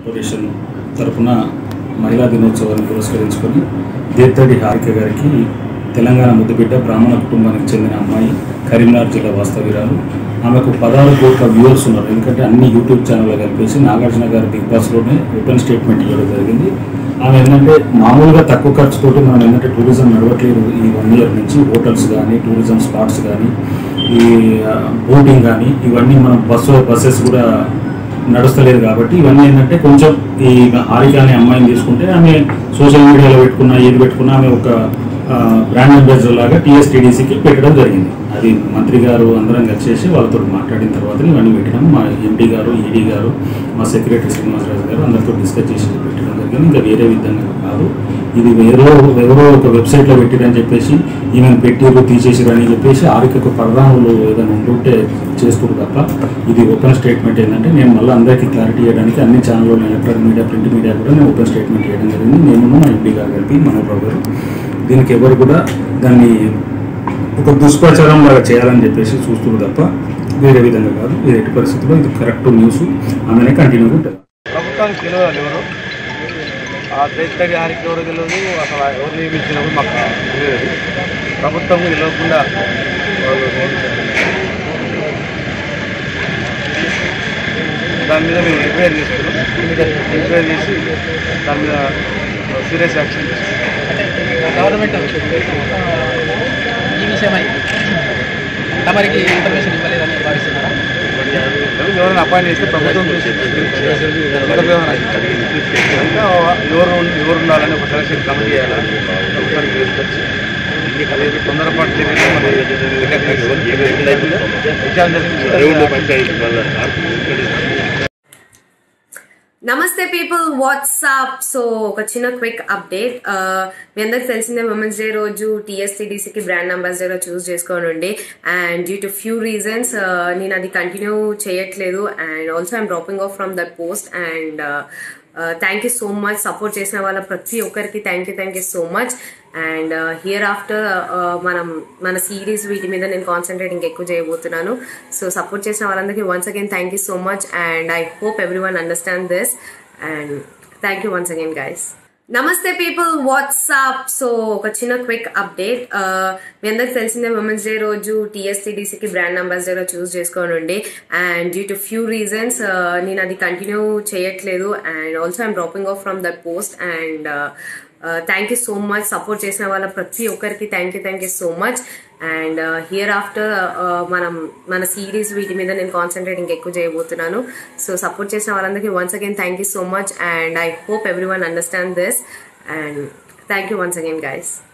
corporation తరపున మహిళా దినోత్సవాన్ని పురస్కరించుకొని దేత్తడి హారిక గారికి తెలంగాణ ముద్దుబిడ్డ బ్రాహ్మణ కుటుంబానికి చెందిన అమ్మాయి కరీంనగర్ జిల్లా వాస్తవ్యురాలు ఆమెకు పదహారు కోట్ల వ్యూవర్స్ ఉన్నారు ఎందుకంటే అన్ని యూట్యూబ్ ఛానల్లో కలిపేసి నాగార్జున గారి బిగ్ బాస్లోనే ఓపెన్ స్టేట్మెంట్ ఇవ్వడం జరిగింది ఆమె ఏంటంటే మామూలుగా తక్కువ ఖర్చుతోటి మనం ఏంటంటే టూరిజం నడవట్లేదు ఈ వన్ ఇయర్ నుంచి హోటల్స్ కానీ టూరిజం స్పాట్స్ కానీ ఈ బోటింగ్ కానీ ఇవన్నీ మనం బస్సు బస్సెస్ కూడా నడుస్తలేదు కాబట్టి ఇవన్నీ ఏంటంటే కొంచెం ఈ హారిక అనే అమ్మాయిని తీసుకుంటే ఆమె సోషల్ మీడియాలో పెట్టుకున్న ఏది పెట్టుకున్నా ఆమె ఒక బ్రాండ్ అంబాసిడర్ లాగా టీఎస్టీడీసీకి పెట్టడం జరిగింది అది మంత్రి గారు అందరం కలిసేసి వాళ్ళతో మాట్లాడిన తర్వాత ఇవన్నీ పెట్టడం మా ఎండి గారు ఈడీ గారు మా సెక్రటరీ శ్రీనివాసరాజు గారు అందరితో డిస్కస్ చేసి పెట్టడం జరిగింది ఇంకా వేరే విధంగా కాదు ఇది వేరే ఎవరో ఒక వెబ్సైట్లో పెట్టిరని చెప్పేసి ఈమెను పెట్టిరు తీసేసిరు అని చెప్పేసి ఆరికకు పరదాములు ఏదైనా ఉంటుంటే చేసుకుంటు తప్ప ఇది ఓపెన్ స్టేట్మెంట్ ఏంటంటే నేను మళ్ళీ అందరికీ క్లారిటీ ఇవ్వడానికి అన్ని ఛానల్లో ఎలక్ట్రానిక్ మీడియా ప్రింట్ మీడియా కూడా నేను ఓపెన్ స్టేట్మెంట్ చేయడం జరిగింది నేను మా ఎంపీ గారు కలిపి మనోబాబు గారు దీనికి ఎవరు కూడా దాన్ని ఒక దుష్ప్రచారం లాగా చేయాలని చెప్పేసి చూస్తున్నారు తప్ప వేరే విధంగా కాదు ఇది ఎట్టి పరిస్థితుల్లో ఇది కరెక్ట్ న్యూస్ ఆమెనే కంటిన్యూగా ఉంటుంది ప్రభుత్వానికి తెలియదు ఎవరు ఆ దేశడి హారికి ఎవరు తెలియదు అసలు ఎవరు నియమించినప్పుడు మాకు తెలియదు ప్రభుత్వం తెలియకుండా వాళ్ళు నియమించారు దాని మీద మేము ఎంక్వైరీ చేస్తున్నాం ఎంక్వైరీ చేసి దాని మీద సీరియస్ యాక్షన్ తీసుకుంటాం గవర్నమెంట్ ఈ విషయమై తమరికి ఇన్ఫర్మేషన్ ఇవ్వలేదని భావిస్తున్నారా ఎవరైనా అపాయింట్ చేస్తే ప్రభుత్వం చూసి ఇంకా ఎవరు ఎవరు ఉండాలని ఒక సెలక్షన్ కమిటీ చేయాలని ప్రభుత్వానికి తీసుకొచ్చి అదేదో తొందరపాటు చర్యలు మరి విచారణ జరిపించి నమస్తే పీపుల్ వాట్సాప్ సో ఒక చిన్న క్విక్ అప్డేట్ మీ అందరికి తెలిసిందే ఉమెన్స్ డే రోజు టీఎస్టీడీసీకి బ్రాండ్ అంబాసిడర్ చూస్ చేసుకోని ఉండే and due to few reasons నేను అది కంటిన్యూ చేయట్లేదు and also I'm dropping off from that post and thank you so much support చేసిన వాళ్ళ ప్రతి ఒక్కరికి thank you thank you so much and hereafter మనం మన సిరీస్ వీటి మీద నేను కాన్సన్ట్రేట్ ఇంకెక్కువ చేయబోతున్నాను సో సపోర్ట్ చేసిన వాళ్ళందరికీ once again thank you so much and I hope everyone understand this and thank you once again guys నమస్తే పీపుల్ వాట్సాప్ సో ఒక చిన్న క్విక్ అప్డేట్ మీ అందరికి తెలిసిందే ఉమెన్స్ డే రోజు టీఎస్టీడీసీకి బ్రాండ్ అంబాసిడర్ చూస్ చేసుకొని ఉండే and due to few reasons నేను అది కంటిన్యూ చేయట్లేదు and also I'm dropping off from that post and thank you so much support చేసిన వాళ్ళ ప్రతి ఒక్కరికి thank you thank you so much and hereafter మనం మన సిరీస్ వీటి మీద నేను కాన్సన్ట్రేట్ ఇంకెక్కువ చేయబోతున్నాను సో సపోర్ట్ చేసిన వాళ్ళందరికీ once again thank you so much and I hope everyone understand this and thank you once again guys